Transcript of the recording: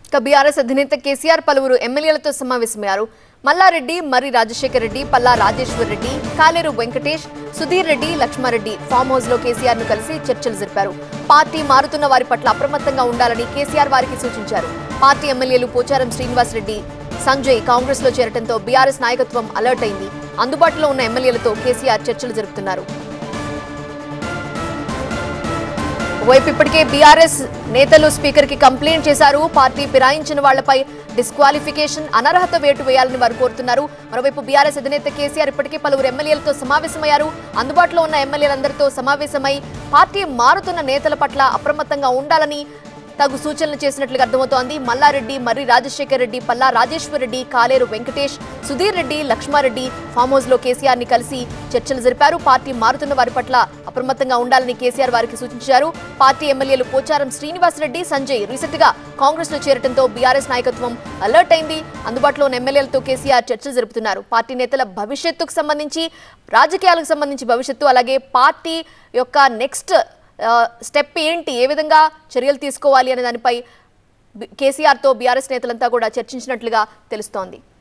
ఇక బీఆర్ఎస్ అధినేత కేసీఆర్ పలువురు ఎమ్మెల్యేలతో సమావేశమయ్యారు మల్లారెడ్డి మర్రి రాజశేఖర్ రెడ్డి పల్లా రాజేశ్వర్ రెడ్డి కాలేరు వెంకటేష్ సుధీర్ రెడ్డి లక్ష్మారెడ్డి ఫామ్ హౌస్ లో కేసీఆర్ ను కలిసి చర్చలు జరిపారు పార్టీ మారుతున్న వారి పట్ల అప్రమత్తంగా ఉండాలని కేసీఆర్ వారికి సూచించారు పార్టీ ఎమ్మెల్యేలు పోచారం శ్రీనివాస్ రెడ్డి సంజయ్ కాంగ్రెస్ లో చేరటంతో బీఆర్ఎస్ నాయకత్వం అలర్ట్ అయింది అందుబాటులో ఉన్న ఎమ్మెల్యేలతో కేసీఆర్ చర్చలు జరుపుతున్నారు వైపు ఇప్పటికే బీఆర్ఎస్ నేతలు స్పీకర్ కి కంప్లైంట్ చేశారు పార్టీ ఫిరాయించిన వాళ్లపై డిస్క్వాలిఫికేషన్ అనర్హత వేటు వేయాలని వారు కోరుతున్నారు మరోవైపు బీఆర్ఎస్ అధినేత కేసీఆర్ ఇప్పటికే పలువురు ఎమ్మెల్యేలతో సమావేశమయ్యారు అందుబాటులో ఉన్న ఎమ్మెల్యేలందరితో సమావేశమై పార్టీ మారుతున్న నేతల పట్ల అప్రమత్తంగా ఉండాలని తగు సూచనలు చేసినట్లుగా అర్థమవుతోంది మల్లారెడ్డి మర్రి రాజశేఖర్ రెడ్డి పల్లా రాజేశ్వర్ రెడ్డి కాలేరు వెంకటేష్ సుధీర్ రెడ్డి లక్ష్మారెడ్డి ఫామ్ హౌస్ లో కేసీఆర్ ని కలిసి చర్చలు జరిపారు పార్టీ మారుతున్న వారి పట్ల అప్రమత్తంగా ఉండాలని కేసీఆర్ వారికి సూచించారు పార్టీ ఎమ్మెల్యేలు పోచారం శ్రీనివాస్ రెడ్డి సంజయ్ రీసెంట్ గా కాంగ్రెస్ లో చేరటంతో బీఆర్ఎస్ నాయకత్వం అలర్ట్ అయింది అందుబాటులో ఉన్న ఎమ్మెల్యేలతో కేసీఆర్ చర్చలు జరుపుతున్నారు పార్టీ నేతల భవిష్యత్తుకు సంబంధించి రాజకీయాలకు సంబంధించి భవిష్యత్తు అలాగే పార్టీ యొక్క నెక్స్ట్ ఆ, స్టెప్ ఏంటి ఏ విధంగా చర్యలు తీసుకోవాలి అనే దానిపై బి- కేసీఆర్తో బీఆర్ఎస్ నేతలంతా కూడా చర్చించినట్లుగా తెలుస్తోంది